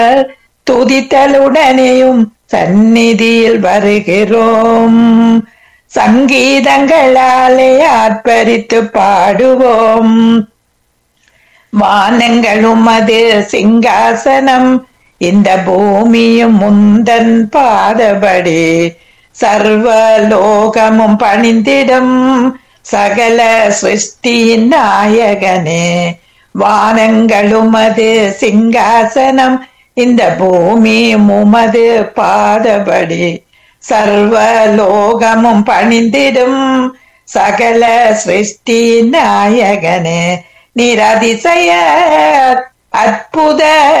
துதித்தலுடனேயும் சந்நிதியில் வருகிறோம் சங்கீதங்களாலே ஆர்ப்பரித்து பாடுவோம் வானங்களும் அது சிங்காசனம் இந்த பூமியும் முந்தன் பாதபடி சர்வ லோகமும் பணிந்திடும் சகல சிருஷ்டியின் நாயகனே வானங்களும் அது சிங்காசனம் இந்த பூமி உமது பாதபடி சர்வ லோகமும் பணிந்திடும் சகல சிருஷ்டி நாயகனே நிரதிசய அற்புத